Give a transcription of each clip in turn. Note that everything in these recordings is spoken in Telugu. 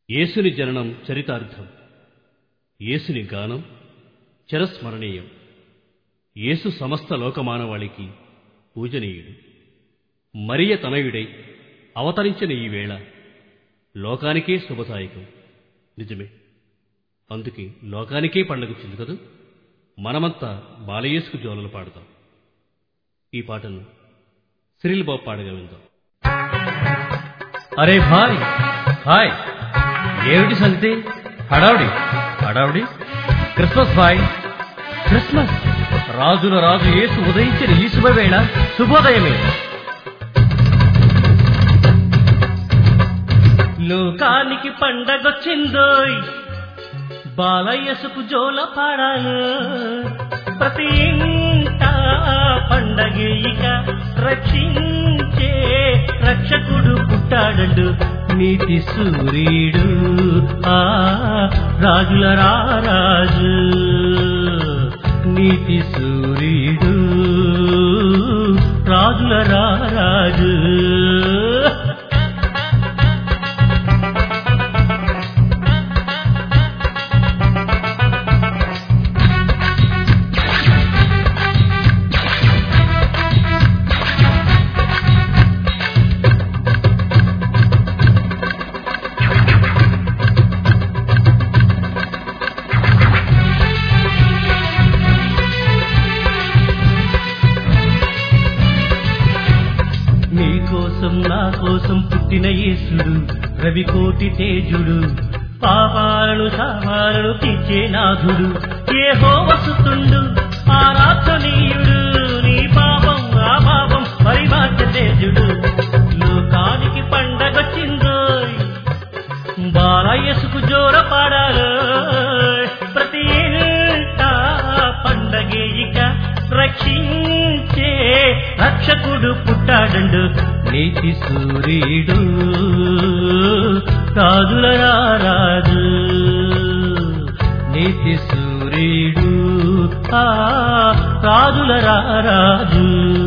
యేసుని జననం చరితార్థం యేసుని గానం చిరస్మరణీయం యేసు సమస్త లోకమానవాళికి పూజనీయుడు మరియ తనయుడై అవతరించిన ఈ వేళ లోకానికే శుభదాయకం నిజమే అందుకే లోకానికే పండగ చెందుకదు మనమంతా బాలయేసుకు జోలలు పాడదాం ఈ పాటను సిరిల్ బాబు పాడగా విందాం అరే భాయ్ హాయ్ ఏమిటి సంగతి హడావుడి హడావుడి క్రిస్మస్ భాయ్ క్రిస్మస్ రాజుల రాజు యేసు ఉదయించిన ఈ శుభవేళ శుభోదయమే లోకానికి పండగొచ్చిందోయ్ బాలయ్యసుకు జోల పాడాలు ప్రతి ఇంట పండగే ఇక రక్షించే రక్షకుడు పుట్టాడు నీతి సూర్యుడు ఆ రాజుల రారాజు నీతి సూర్యుడు రాజుల రారాజు నీ కోసం నా కోసం పుట్టిన యేసుడు రవికోటి తేజుడు పాపాలను శాపాలను తీర్చే నాథుడు ఏ వసుతుండు ఆరాధనీయుడు నీ పాపం నా పాపం పరిమార్చ తేజుడు లోకానికి పండగొచ్చిందోయ్ బాలయ్యసుకు జోర పాడాలు ప్రతి ఇంట పండగే ఇక రక్షించే రక్షకుడు పుట్టాడండు నీతి సూర్యుడు కాదుల రారాజు నీతి సూర్యుడు ఆ రాజుల రారాజు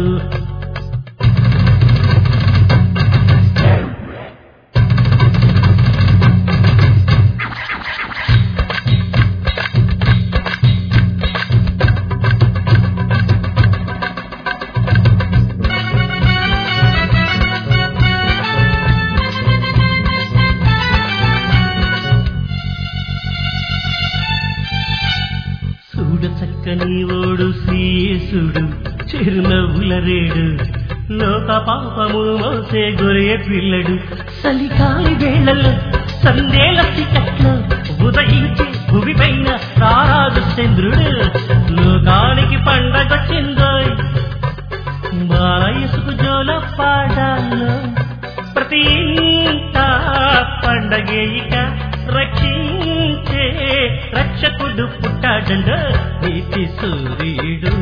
చూడ చక్కని ఓడు శ్రీయేసుడు చిరునవ్వుల రేడు లోక పాపములు మోసే గొర్రె పిల్లడు చలికాలి వేళల్లో సందేల చికట్లో ఉదయించే భూమి పైన రారాజు చంద్రుడు లోకానికి పండగొచ్చిందోయ్ బాలయసుకు జోల పాడాలో ప్రతి ఇంట పండగే ఇక రక్షించే రక్షకుడు పుట్టాడండ నీతి సూర్యుడు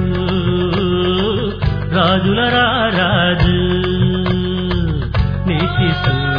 రాజుల రారాజు నీతి సూర్యుడు